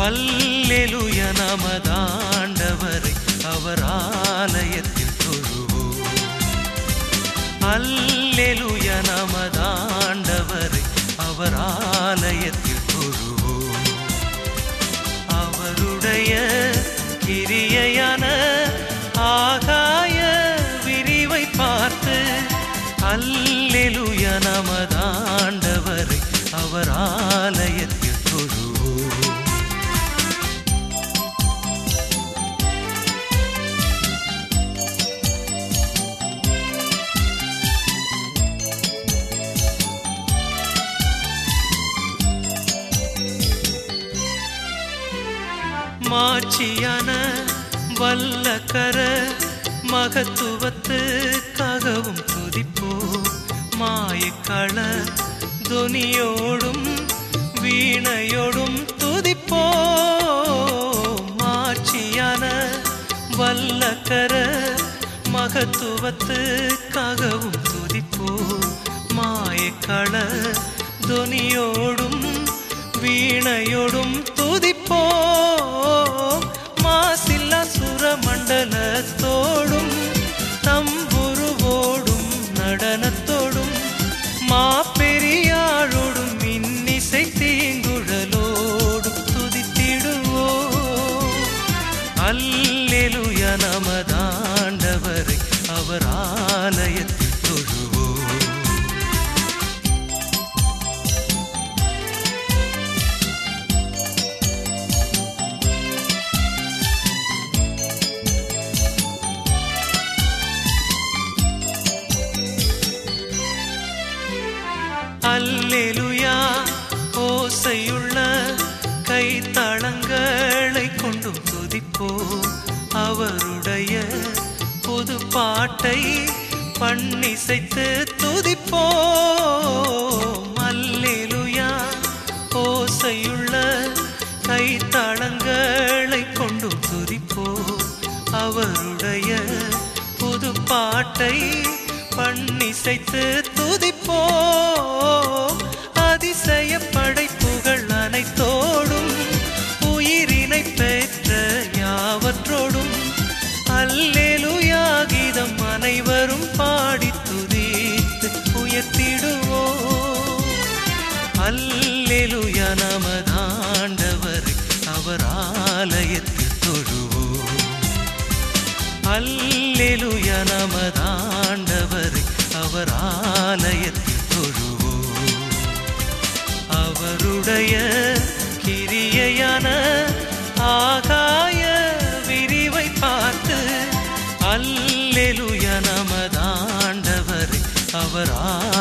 அல்லேலுய நமதாண்டவரை அவர் ஆலயத்தில் தொழுவோம் அல்லேலுய நமதாண்டவரை அவர் ஆலயத்தில் தொழுவோம் அவருடைய கிரியையான ஆகாய விரிவை பார்த்து அல்லேலுய நமதாண்டவரை அவர் ஆலயத்தில் தொழுவோம் மாட்சியான வல்லக்கர மகத்துவத்துக்காகவும் துதிப்போ மாயக்கள துனியோடும் வீணையோடும் துதிப்போ மாட்சியான வல்லக்கர மகத்துவத்துக்காகவும் துதிப்போ மாயக்கள துனியோடும் வீணையோடும் துதிப்போம் மாசில்லா சுரமண்டலத்தோடும் தம்புருவோடும் நடனத்தோடும் மாப்பெரியாழோடும் இன்னிசை தீங்குழலோடும் துதித்திடுவோம் அல்லேலுய நமதாண்டவரை அவர் ஆலயத்தில் தொழுவோம் அல்லேலுயா ஓசையுள்ள கைத்தளங்களை கொண்டும் துதிப்போ அவருடைய புது பாட்டை பண்ணிசைத்து துதிப்போ அல்லேலுயா ஓசையுள்ள கைத்தளங்களை கொண்டும் துதிப்போ அவருடைய புது பாட்டை பண்ணிசைத்து துதிப்போ அதிசய படைப்புகள் அனைத்தோடும் உயிரினை பெற்ற யாவற்றோடும் அல்லேலுயா கீதம் அனைவரும் பாடி துதித்து உயர்த்திடுவோ அல்லேலுயா நமதாண்டவர் அவர் ஆலயத்தில் தொழுவோம் அல்லேலுய நமதாண்டவர் அவர் ஆலயத்தில் தொழுவோம் அவருடைய கிரியையான ஆகாய விரிவை பார்த்து அல்லேலுய நமதாண்டவர் அவர்